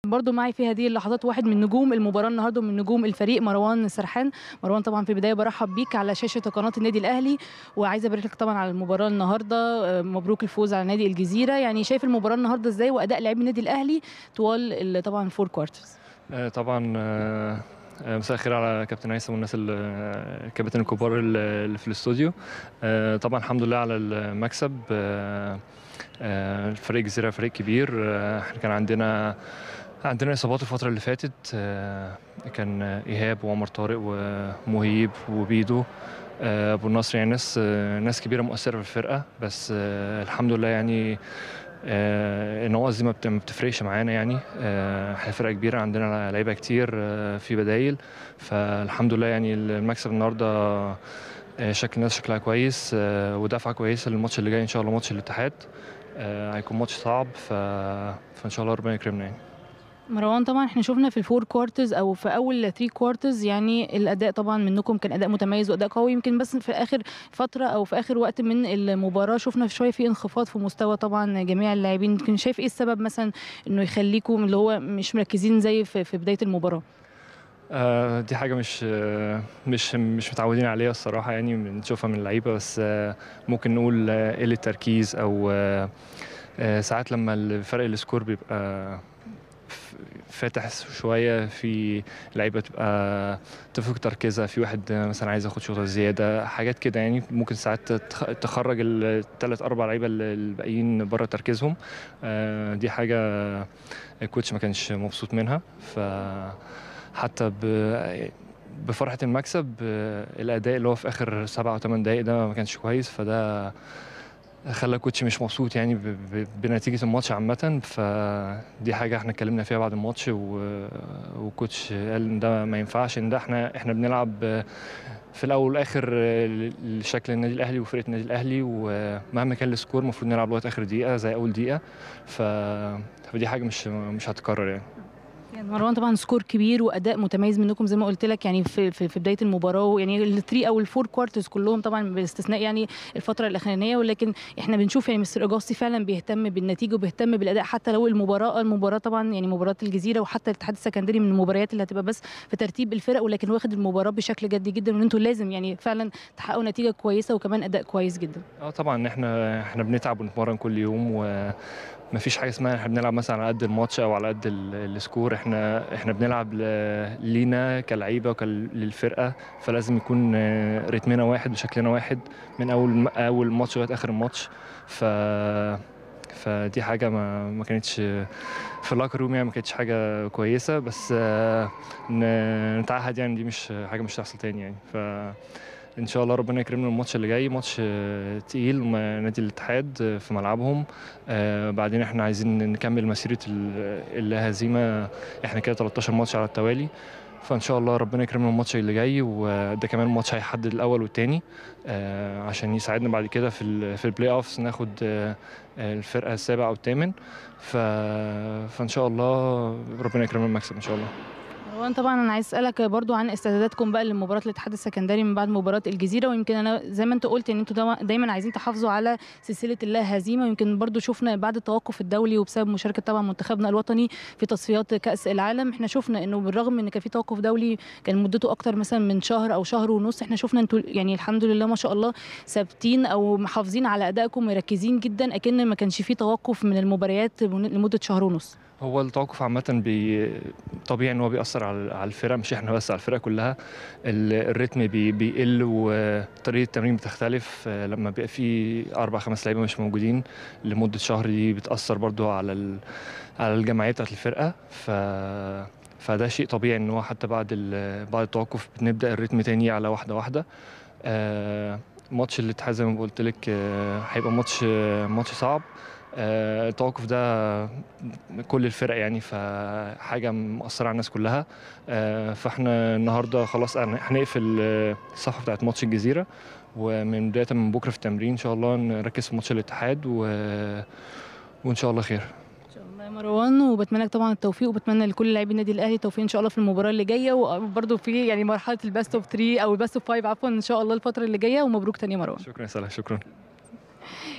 برضو معي في هذه اللحظات واحد من نجوم المباراه النهارده ومن نجوم الفريق مروان سرحان مروان طبعا في البدايه برحب بيك على شاشه قناه النادي الاهلي وعايزه ابارك لك طبعا على المباراه النهارده آه، مبروك الفوز على نادي الجزيره يعني شايف المباراه النهارده ازاي واداء لاعبي النادي الاهلي طوال ال- طبعا فور كوارترز آه، طبعا آه، آه، مساء الخير على كابتن هيثم والناس ال- آه، الكباتن الكبار ال- اللي في الاستوديو آه، طبعا الحمد لله على المكسب آه، آه، فريق الجزيره فريق كبير آه، احنا كان عندنا عندنا اصابات الفتره اللي فاتت آه، كان ايهاب وعمر طارق ومهيب وبيدو آه، ابو النصر يعني ناس آه، ناس كبيره مؤثره في الفرقه بس آه، الحمد لله يعني آه، النواقص دي ما بت- ما بتفرقش معانا يعني آه، احنا فرقه كبيره عندنا لعيبه كتير آه، في بدايل فالحمد لله يعني المكسب النهارده آه، شكل الناس شكلها كويس آه، ودفعه كويسه للماتش اللي جاي ان شاء الله ماتش الاتحاد آه، هيكون ماتش صعب ف... فان شاء الله ربنا يكرمنا يعني مروان طبعا احنا شفنا في الفور كوارترز او في اول 3 كوارترز يعني الاداء طبعا منكم كان اداء متميز واداء قوي يمكن بس في اخر فتره او في اخر وقت من المباراه شفنا شويه في انخفاض في مستوى طبعا جميع اللاعبين يمكن شايف ايه السبب مثلا انه يخليكم اللي هو مش مركزين زي في, في بدايه المباراه آه، دي حاجة مش آه، مش مش متعودين عليها الصراحة يعني بنشوفها من اللعيبة بس آه، ممكن نقول آه، قلة تركيز أو آه، آه، ساعات لما الفرق السكور بيبقى ف- فاتح شوية في لعيبة تبقى تفقد تركيزها في واحد آه، مثلا عايز ياخد شوطة زيادة حاجات كده يعني ممكن ساعات تخ- تخرج الثلاث أربع لعيبة الباقيين بره تركيزهم آه، دي حاجة الكوتش ما كانش مبسوط منها ف حتى ب- بفرحة المكسب آه، الأداء اللي هو في آخر سبعة أو ثمان دقايق ده ما كانش كويس فده خلى الكوتش مش مبسوط يعني ب- ب- بنتيجة الماتش عامة فدي حاجة احنا اتكلمنا فيها بعد الماتش و- والكوتش قال ان ده ما ينفعش ان ده احنا احنا بنلعب آه، في الأول والآخر آه، لشكل النادي الأهلي وفرقة النادي الأهلي ومهما كان السكور المفروض نلعب لغاية آخر دقيقة زي أول دقيقة ف... فدي حاجة مش مش هتتكرر يعني يعني مروان طبعا سكور كبير واداء متميز منكم زي ما قلت لك يعني في في, في بدايه المباراه يعني الثري او الفور كوارترز كلهم طبعا باستثناء يعني الفتره الاخرانيه ولكن احنا بنشوف يعني مستر اجاستي فعلا بيهتم بالنتيجه وبيهتم بالاداء حتى لو المباراه المباراه طبعا يعني مباراه الجزيره وحتى الاتحاد السكندري من المباريات اللي هتبقى بس في ترتيب الفرق ولكن واخد المباراه بشكل جدي جدا وان انتوا لازم يعني فعلا تحققوا نتيجه كويسه وكمان اداء كويس جدا اه طبعا احنا احنا بنتعب ونتمرن كل يوم ومفيش حاجه اسمها احنا بنلعب مثلا على قد الماتش او على قد ال- السكور احنا احنا بنلعب ل- لينا كلعيبه وللفرقه فلازم يكون آه، رتمنا واحد وشكلنا واحد من اول اول ماتش لغايه اخر الماتش ف فدي حاجه ما ما كانتش في اللاكر روم يعني ما كانتش حاجه كويسه بس آه، ن- نتعهد يعني دي مش حاجه مش هتحصل تاني يعني ف ان شاء الله ربنا يكرمنا الماتش اللي جاي ماتش آه، تقيل مع نادي الاتحاد آه، في ملعبهم آه، بعدين احنا عايزين نكمل مسيره ال- الهزيمه احنا كده 13 ماتش على التوالي فان شاء الله ربنا يكرمنا الماتش اللي جاي وده كمان ماتش هيحدد الاول والتاني آه، عشان يساعدنا بعد كده في ال في البلاي اوفز ناخد آه، آه، الفرقه السابع او الثامن ف... فان شاء الله ربنا يكرمنا المكسب ان شاء الله مروان طبعا انا عايز اسالك برضو عن استعداداتكم بقى لمباراه الاتحاد السكندري من بعد مباراه الجزيره ويمكن انا زي ما انت قلت ان انتوا دايما- دايما عايزين تحافظوا على سلسله اللا هزيمه ويمكن برضو شفنا بعد التوقف الدولي وبسبب مشاركه طبعا منتخبنا الوطني في تصفيات كاس العالم احنا شفنا انه بالرغم من ان كان في توقف دولي كان مدته اكتر مثلا من شهر او شهر ونص احنا شفنا انتوا يعني الحمد لله ما شاء الله ثابتين او محافظين على ادائكم مركزين جدا اكن ما كانش في توقف من المباريات لمده شهر ونص هو التوقف عامة بي... طبيعي ان هو بيأثر على على الفرق مش احنا بس على الفرق كلها ال- الريتم بي... بيقل وطريقة التمرين بتختلف آه، لما بيبقى في أربع خمس لعيبة مش موجودين لمدة شهر دي بتأثر برضو على ال... على الجماعية بتاعت الفرقة ف فده شيء طبيعي ان هو حتى بعد ال... بعد التوقف بنبدأ الريتم تاني على واحدة واحدة آه، ماتش الاتحاد زي ما قلت لك آه، هيبقى ماتش آه، ماتش صعب آه، التوقف ده كل الفرق يعني فحاجه مأثره على الناس كلها آه، فاحنا النهارده خلاص هن- هنقفل آه، الصفحه بتاعت ماتش الجزيره ومن بدايه من بكره في التمرين ان شاء الله نركز في ماتش الاتحاد و... وان شاء الله خير ان شاء الله يا مروان وبتمنى لك طبعا التوفيق وبتمنى لكل لاعبي النادي الاهلي التوفيق ان شاء الله في المباراه اللي جايه وبرده في يعني مرحله الباست اوف 3 او الباست اوف 5 عفوا ان شاء الله الفتره اللي جايه ومبروك تاني يا مروان شكرا يا سلا شكرا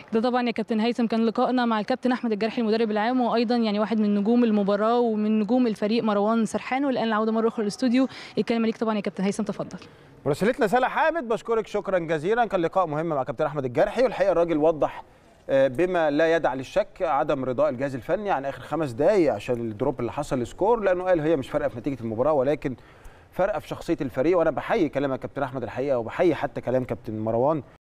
ده طبعا يا كابتن هيثم كان لقائنا مع الكابتن احمد الجرحي المدرب العام وايضا يعني واحد من نجوم المباراه ومن نجوم الفريق مروان سرحان والان العوده مره اخرى للاستوديو الكلمه ليك طبعا يا كابتن هيثم تفضل مراسلتنا سلا حامد بشكرك شكرا جزيلا كان لقاء مهم مع كابتن احمد الجرحي والحقيقه الراجل وضح بما لا يدع للشك عدم رضاء الجهاز الفني عن اخر خمس دقائق عشان الدروب اللي حصل السكور لانه قال هي مش فارقه في نتيجه المباراه ولكن فارقه في شخصيه الفريق وانا بحيي كلام كابتن احمد الحقيقه وبحيي حتى كلام كابتن مروان